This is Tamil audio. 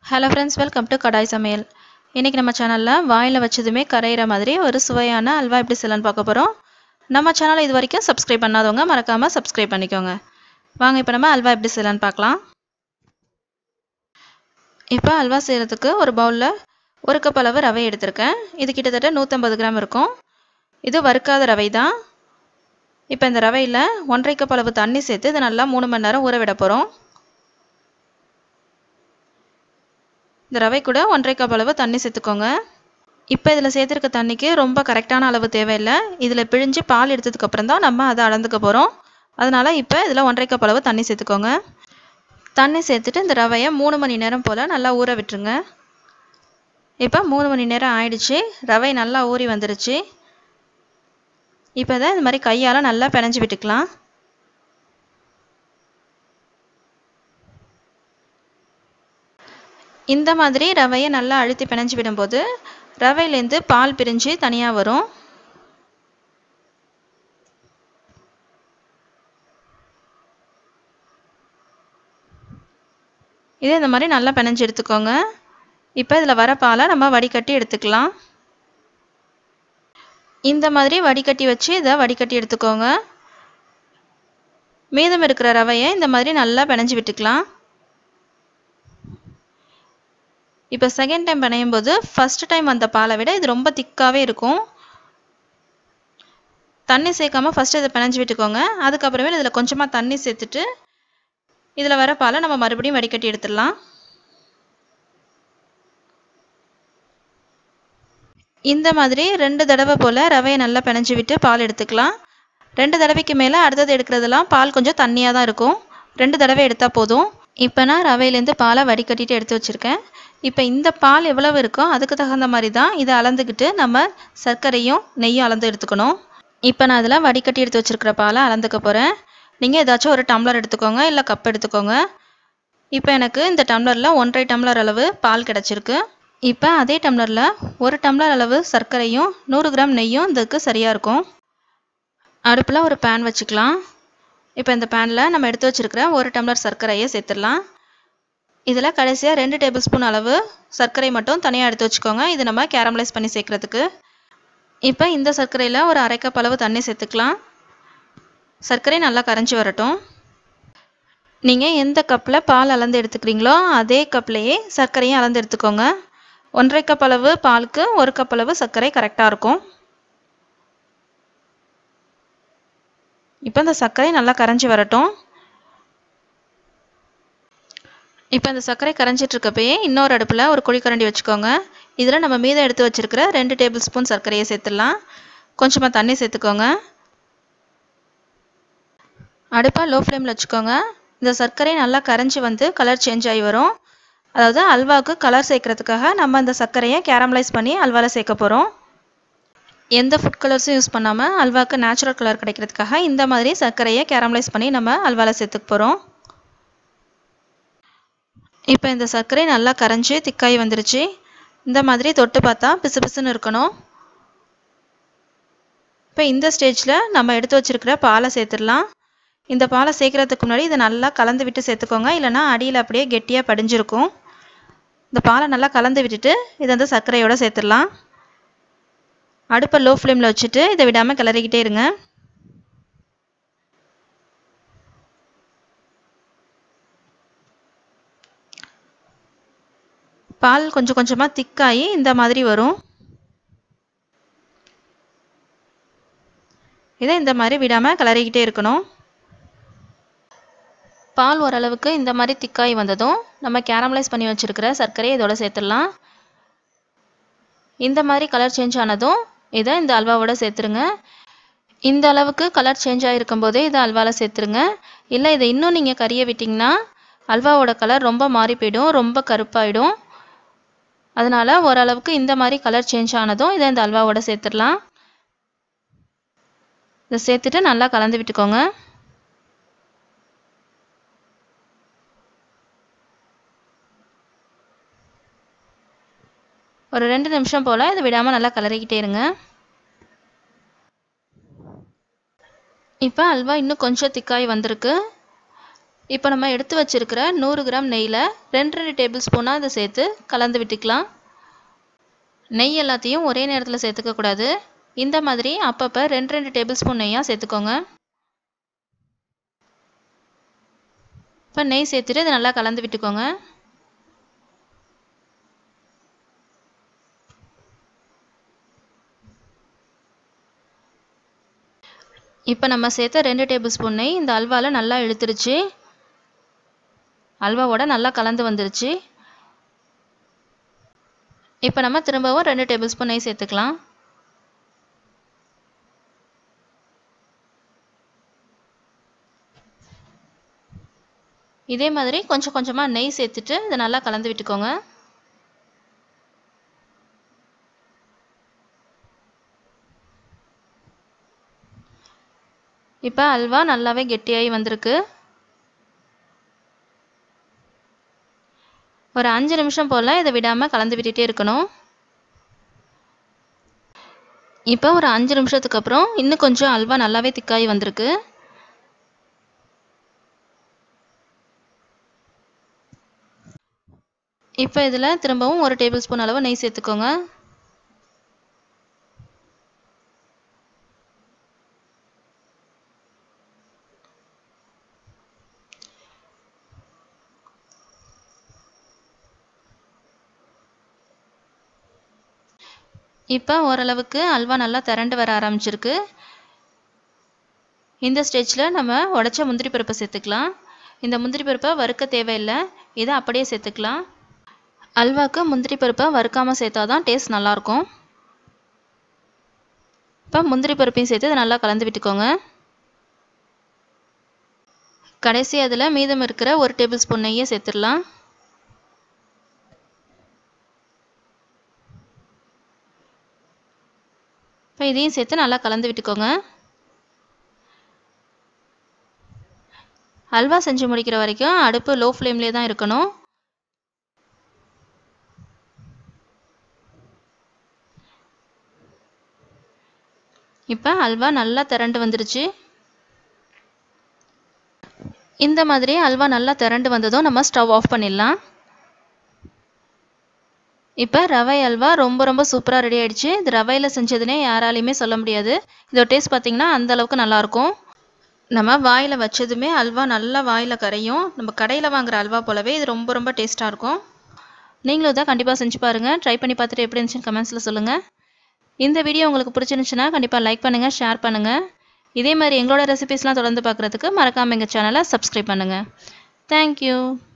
hello friends welcome to kadai சமையல் இன்றைக்கி நம்ம சேனலில் வாயில் வச்சதுமே கரையிற மாதிரி ஒரு சுவையான அல்வா எப்படி செய்யலான்னு பார்க்க போகிறோம் நம்ம சேனலை இது வரைக்கும் சப்ஸ்கிரைப் பண்ணாதவங்க மறக்காமல் சப்ஸ்கிரைப் பண்ணிக்கோங்க வாங்க இப்போ நம்ம அல்வா எப்படி செய்யலான்னு பார்க்கலாம் இப்போ அல்வா செய்கிறதுக்கு ஒரு பவுலில் ஒரு கப் அளவு ரவை எடுத்திருக்கேன் இது கிட்டத்தட்ட நூற்றம்பது கிராம் இருக்கும் இது வறுக்காத ரவை தான் இப்போ இந்த ரவையில் ஒன்றரை கப் அளவு தண்ணி சேர்த்து இதை நல்லா மூணு மணி நேரம் ஊற விட போகிறோம் இந்த ரவை கூட ஒன்றரை கப் அளவு தண்ணி சேர்த்துக்கோங்க இப்போ இதில் சேர்த்துருக்க தண்ணிக்கு ரொம்ப கரெக்டான அளவு தேவையில்லை இதில் பிழிஞ்சு பால் எடுத்ததுக்கப்புறம் தான் நம்ம அதை அளந்துக்க போகிறோம் அதனால் இப்போ இதில் ஒன்றரை கப் அளவு தண்ணி சேர்த்துக்கோங்க தண்ணி சேர்த்துட்டு இந்த ரவையை மூணு மணி நேரம் போல் நல்லா ஊற விட்டுருங்க இப்போ மூணு மணி நேரம் ஆயிடுச்சு ரவை நல்லா ஊறி வந்துருச்சு இப்போ தான் இந்த மாதிரி கையால் நல்லா பிணைஞ்சு விட்டுக்கலாம் இந்த மாதிரி ரவையை நல்லா அழுத்தி பிணைஞ்சு விடும்போது ரவையிலேருந்து பால் பிரிஞ்சு தனியாக வரும் இதே இந்த மாதிரி நல்லா பிணைஞ்சு எடுத்துக்கோங்க இப்போ இதில் வர பாலை நம்ம வடிகட்டி எடுத்துக்கலாம் இந்த மாதிரி வடிகட்டி வச்சு இதை வடிகட்டி எடுத்துக்கோங்க மீதம் இருக்கிற ரவையை இந்த மாதிரி நல்லா பிணைஞ்சு விட்டுக்கலாம் இப்போ செகண்ட் டைம் பிணையும் போது ஃபஸ்ட் டைம் வந்த பாலை விட இது ரொம்ப திக்காகவே இருக்கும் தண்ணி சேர்க்காம ஃபஸ்ட்டு இதை பிணைஞ்சு விட்டுக்கோங்க அதுக்கப்புறமே இதில் கொஞ்சமாக தண்ணி சேர்த்துட்டு இதில் வர பாலை நம்ம மறுபடியும் வடிகட்டி எடுத்துடலாம் இந்த மாதிரி ரெண்டு தடவை போல் ரவையை நல்லா பிணைஞ்சு விட்டு பால் எடுத்துக்கலாம் ரெண்டு தடவைக்கு மேலே அடுத்தது எடுக்கிறதெல்லாம் பால் கொஞ்சம் தண்ணியாக தான் இருக்கும் ரெண்டு தடவை எடுத்தால் போதும் இப்போ நான் ரவையிலேருந்து பாலை வடிகட்டிட்டு எடுத்து வச்சுருக்கேன் இப்போ இந்த பால் எவ்வளவு இருக்கோ அதுக்கு தகுந்த மாதிரி தான் இதை அளந்துக்கிட்டு நம்ம சர்க்கரையும் நெய்யும் அளந்து எடுத்துக்கணும் இப்போ நான் அதில் வடிகட்டி எடுத்து வச்சுருக்கிற பாலை அளந்துக்க போகிறேன் நீங்கள் ஏதாச்சும் ஒரு டம்ளர் எடுத்துக்கோங்க இல்லை கப் எடுத்துக்கோங்க இப்போ எனக்கு இந்த டம்ளரில் ஒன்றரை டம்ளர் அளவு பால் கிடச்சிருக்கு இப்போ அதே டம்ளரில் ஒரு டம்ளர் அளவு சர்க்கரையும் நூறு கிராம் நெய்யும் இதுக்கு சரியாக இருக்கும் அடுப்பில் ஒரு பேன் வச்சுக்கலாம் இப்போ இந்த பேனில் நம்ம எடுத்து வச்சுருக்கிற ஒரு டம்ளர் சர்க்கரையை சேர்த்துடலாம் இதில் கடைசியாக ரெண்டு டேபிள் ஸ்பூன் அளவு சர்க்கரை மட்டும் தனியாக எடுத்து வச்சுக்கோங்க இது நம்ம கேரமலைஸ் பண்ணி சேர்க்குறதுக்கு இப்போ இந்த சர்க்கரையில் ஒரு அரை கப் அளவு தண்ணி சேர்த்துக்கலாம் சர்க்கரை நல்லா கரைஞ்சி வரட்டும் நீங்கள் எந்த கப்பில் பால் அளந்து எடுத்துக்கிறீங்களோ அதே கப்லேயே சர்க்கரையும் அளந்து எடுத்துக்கோங்க ஒன்றரை கப் அளவு பாலுக்கு ஒரு கப் அளவு சர்க்கரை கரெக்டாக இருக்கும் இப்போ இந்த சர்க்கரை நல்லா கரைஞ்சி வரட்டும் இப்போ இந்த சர்க்கரை கரைஞ்சிட்டு இருக்கப்பயே இன்னொரு அடுப்பில் ஒரு குழிக்கரண்டி வச்சுக்கோங்க இதில் நம்ம மீதம் எடுத்து வச்சுருக்கிற ரெண்டு டேபிள் ஸ்பூன் சர்க்கரையை சேர்த்துடலாம் கொஞ்சமாக தண்ணி சேர்த்துக்கோங்க அடுப்பை லோ ஃப்ளேமில் வச்சுக்கோங்க இந்த சர்க்கரை நல்லா கரைஞ்சி வந்து கலர் சேஞ்ச் ஆகி வரும் அதாவது அல்வாவுக்கு கலர் சேர்க்கறதுக்காக நம்ம இந்த சர்க்கரையை கேரமலைஸ் பண்ணி அல்வாவில் சேர்க்க போகிறோம் எந்த ஃபுட் கலர்ஸும் யூஸ் பண்ணாமல் அல்வாவுக்கு நேச்சுரல் கலர் கிடைக்கிறதுக்காக இந்த மாதிரி சர்க்கரையை கேரமலைஸ் பண்ணி நம்ம அல்வாவில் சேர்த்துக்க போகிறோம் இப்போ இந்த சர்க்கரை நல்லா கரைஞ்சி திக்காய் வந்துருச்சு இந்த மாதிரி தொட்டு பார்த்தா பிசு பிசுன்னு இருக்கணும் இப்போ இந்த ஸ்டேஜில் நம்ம எடுத்து வச்சுருக்கிற பாலை சேர்த்துடலாம் இந்த பாலை சேர்க்குறதுக்கு முன்னாடி இதை நல்லா கலந்து விட்டு சேர்த்துக்கோங்க இல்லைனா அடியில் அப்படியே கெட்டியாக படிஞ்சிருக்கும் இந்த பாலை நல்லா கலந்து விட்டுட்டு இதை வந்து சர்க்கரையோடு சேர்த்துடலாம் அடுப்பை லோ ஃப்ளேமில் வச்சுட்டு இதை விடாமல் கிளறிக்கிட்டே இருங்க பால் கொஞ்சம் கொஞ்சமாக திக்காகி இந்த மாதிரி வரும் இதை இந்த மாதிரி விடாமல் கிளறிக்கிட்டே இருக்கணும் பால் ஓரளவுக்கு இந்த மாதிரி திக்காய் வந்ததும் நம்ம கேரமலைஸ் பண்ணி வச்சுருக்கிற சர்க்கரையை இதோட சேர்த்துடலாம் இந்த மாதிரி கலர் சேஞ்ச் ஆனதும் இதை இந்த அல்வாவோட சேர்த்துருங்க இந்த அளவுக்கு கலர் சேஞ்ச் ஆகிருக்கும் போதே இதை அல்வாவில் சேர்த்துருங்க இல்லை இதை இன்னும் நீங்கள் கறிய விட்டிங்கன்னா அல்வாவோட கலர் ரொம்ப மாறி போயிடும் ரொம்ப கருப்பாயிடும் அதனால் ஓரளவுக்கு இந்த மாதிரி கலர் சேஞ்ச் ஆனதும் இதை இந்த அல்வாவோட சேர்த்துடலாம் இதை சேர்த்துட்டு நல்லா கலந்து விட்டுக்கோங்க ஒரு ரெண்டு நிமிஷம் போல் இதை விடாமல் நல்லா கலரிக்கிட்டே இருங்க இப்போ அல்வா இன்னும் கொஞ்சம் திக்காய் வந்திருக்கு இப்போ நம்ம எடுத்து வச்சிருக்கிற நூறு கிராம் நெய்யில் ரெண்டு ரெண்டு டேபிள் ஸ்பூனாக இதை சேர்த்து கலந்து விட்டுக்கலாம் நெய் எல்லாத்தையும் ஒரே நேரத்தில் சேர்த்துக்க கூடாது இந்த மாதிரி அப்பப்போ ரெண்டு ரெண்டு டேபிள் ஸ்பூன் நெய்யாக சேர்த்துக்கோங்க இப்போ நெய் சேர்த்துட்டு இதை நல்லா கலந்து விட்டுக்கோங்க இப்போ நம்ம சேர்த்த ரெண்டு டேபிள் ஸ்பூன் நெய் இந்த அல்வாவில் நல்லா இழுத்துருச்சு அல்வாவோட நல்லா கலந்து வந்துருச்சு இப்போ நம்ம திரும்பவும் ரெண்டு டேபிள் ஸ்பூன் நெய் சேர்த்துக்கலாம் இதே மாதிரி கொஞ்சம் கொஞ்சமாக நெய் சேர்த்துட்டு இதை நல்லா கலந்து விட்டுக்கோங்க இப்போ அல்வா நல்லாவே கெட்டியாகி வந்திருக்கு ஒரு அஞ்சு நிமிஷம் போல் இதை விடாமல் கலந்து விட்டுட்டே இருக்கணும் இப்போ ஒரு அஞ்சு நிமிஷத்துக்கு அப்புறம் இன்னும் கொஞ்சம் அல்வா நல்லாவே திக்காகி வந்திருக்கு இப்போ இதில் திரும்பவும் ஒரு டேபிள் ஸ்பூன் அளவு நெய் சேர்த்துக்கோங்க இப்போ ஓரளவுக்கு அல்வா நல்லா திரண்டு வர ஆரம்பிச்சிருக்கு இந்த ஸ்டேஜில் நம்ம உடச்ச முந்திரி பருப்பை சேர்த்துக்கலாம் இந்த முந்திரி பருப்பை வறுக்க தேவையில்லை இதை அப்படியே சேர்த்துக்கலாம் அல்வாக்கு முந்திரி பருப்பை வறுக்காமல் சேர்த்தா தான் டேஸ்ட் நல்லாயிருக்கும் இப்போ முந்திரி பருப்பையும் சேர்த்து இதை நல்லா கலந்து விட்டுக்கோங்க கடைசி அதில் மீதம் இருக்கிற ஒரு டேபிள் ஸ்பூன் நெய்யை சேர்த்துடலாம் இப்போ இதையும் சேர்த்து நல்லா கலந்து விட்டுக்கோங்க அல்வா செஞ்சு முடிக்கிற வரைக்கும் அடுப்பு லோ ஃப்ளேம்லேயே தான் இருக்கணும் இப்போ அல்வா நல்லா திரண்டு வந்துருச்சு இந்த மாதிரி அல்வா நல்லா திரண்டு வந்ததும் நம்ம ஸ்டவ் ஆஃப் பண்ணிடலாம் இப்போ ரவை அல்வா ரொம்ப ரொம்ப சூப்பராக ரெடி ஆயிடுச்சு இது ரவையில் செஞ்சதுனே யாராலையுமே சொல்ல முடியாது இதோட டேஸ்ட் பார்த்தீங்கன்னா அந்த அளவுக்கு நல்லாயிருக்கும் நம்ம வாயில் வச்சதுமே அல்வா நல்லா வாயில் கரையும் நம்ம கடையில் வாங்குற அல்வா போலவே இது ரொம்ப ரொம்ப டேஸ்ட்டாக இருக்கும் நீங்களும் தான் கண்டிப்பாக செஞ்சு பாருங்கள் ட்ரை பண்ணி பார்த்துட்டு எப்படி இருந்துச்சுன்னு கமெண்ட்ஸில் சொல்லுங்கள் இந்த வீடியோ உங்களுக்கு பிடிச்சிருந்துச்சுன்னா கண்டிப்பாக லைக் பண்ணுங்கள் ஷேர் பண்ணுங்கள் இதே மாதிரி எங்களோட ரெசிபீஸ்லாம் தொடர்ந்து பார்க்குறதுக்கு மறக்காமல் எங்கள் சேனலை சப்ஸ்கிரைப் பண்ணுங்கள் தேங்க்யூ